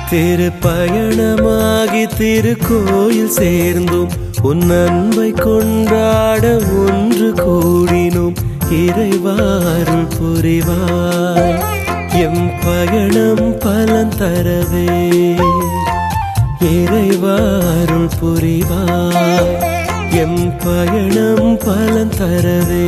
திருப்பயணமாகி திருக்கோயில் சேர்ந்தோம் உன் அன்பை கொண்டாட ஒன்று கூடினோம் இறைவாருள் புரிவாய் எம் பயணம் பலன் தரவே இறைவாருள் புரிவாய் எம் பயணம் பலன் தரவே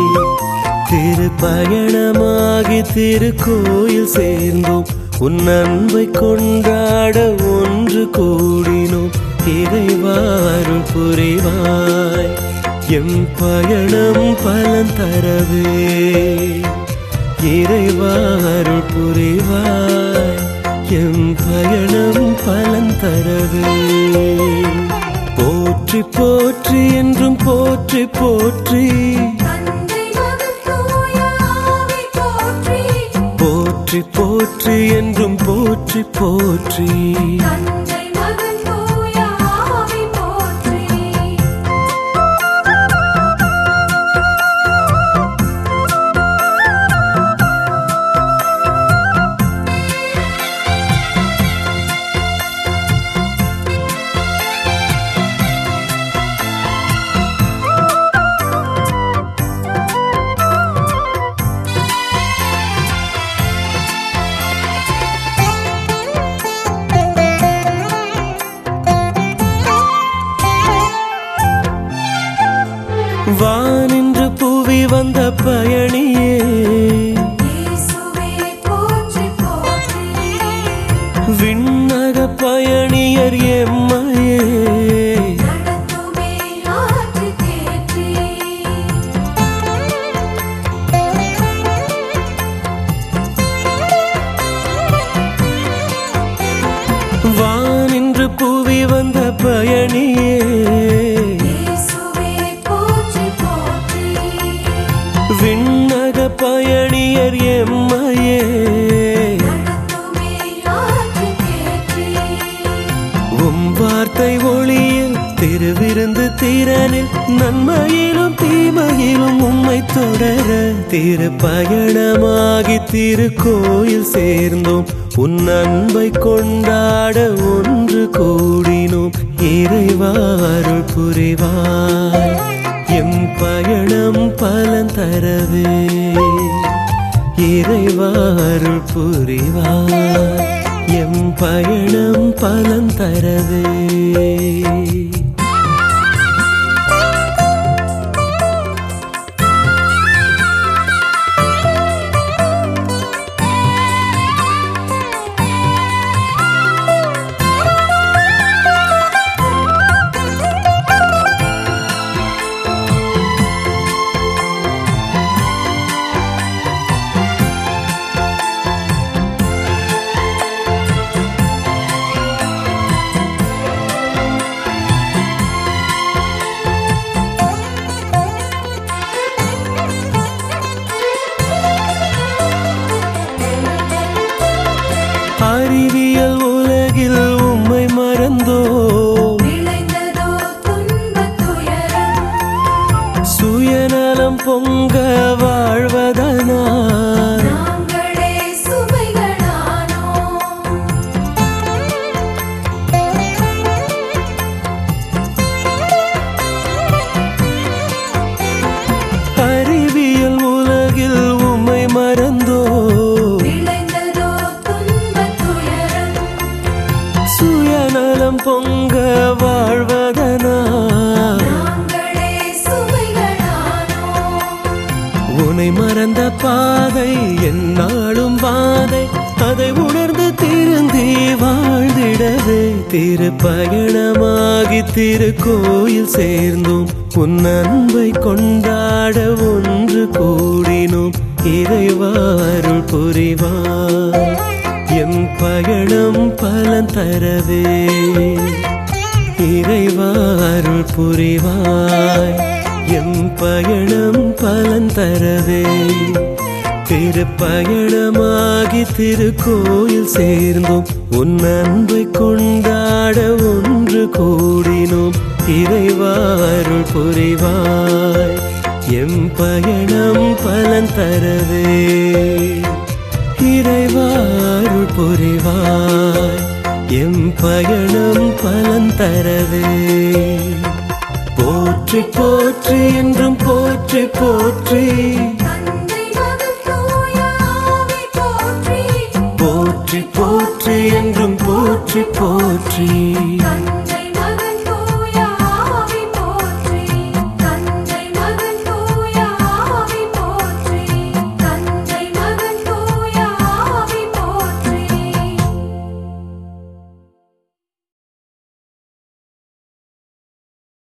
திருப்பயணமாகி திருக்கோயில் சேர்ந்தோம் உன் அன்பை கொண்டாட ஒன்று கூடினோம் இறைவாருள் புரிவாய் எம் பயணம் பலன் தரவே இறைவாருள் புரிவாய் எம் பயணம் பலன் தரவே போற்றி போற்றி என்றும் போற்றி போற்றி தந்தை மகன் தூய ஆவி போற்றி போற்றி போற்றி என்றும் போற்றி போற்றி தந்தை மகன் தூய ஆவி போற்றி வானின்று புவி வந்த பயணியே இயேசுவே போற்றி போற்றி விண்ணக பயணியர் எம்மையே நடத்துமே ஆற்றி தேற்றி வானின்று புவி வந்த பயணியே இயேசுவே போற்றி போற்றி விண்ணக பயணியர் எம்மையே நடத்துமே ஆற்றி தேற்றி உம் வார்த்தை ஒளியில் திருவிருந்து திறனில் நன்மையிலும் தீமையிலும் உம்மை தொடர திருப்பயணமாகி திருக்கோயில் சேர்ந்தோம் உன் அன்பை கொண்டாட ஒன்று கூடினோம் இறைவாருள் புரிவாய் எம் பயணம் பலன் தரவே இறைவாருள் புரிவாய் எம் பயணம் பலன் தரவே அறிவியல் உலகில் உம்மை மறந்தோம் விளைந்ததோ துன்பத் துயரம் சுயநலம் பொங்க வாழ்வதனால் நாங்களே சுமைகளானோம் அறிவியல் உலகில் உம்மை மறந்தோம் விளைந்ததோ துன்பத் துயரம் சுயநலம் பொங்க வாழ்வதனால் நாங்களே சுமைகளானோம் உனை மறந்த பாதை என்னாலும் பாதை அதை உணர்ந்து திருந்தி வாழ்ந்திடவே திருப்பயணமாகி திருக்கோயில் சேர்ந்தோம் உன் அன்பை கொண்டாட ஒன்று கூடினோம் இறைவாருள் புரிவாய் எம் பயணம் பலன் தரவே இறைவாருள் புரிவாய் எம் பயணம் பலன் தரவே திருப்பயணமாகி திருக்கோயில் சேர்ந்தோம் உன் அன்பை கொண்டாட ஒன்று கூடினோம் இறைவாருள் புரிவாய் எம் பயணம் பலன் தரவே இறைவாருள் புரிவாய் எம் பயணம் பலன் தரவே போற்றி போற்றி என்றும் போற்றி போற்றி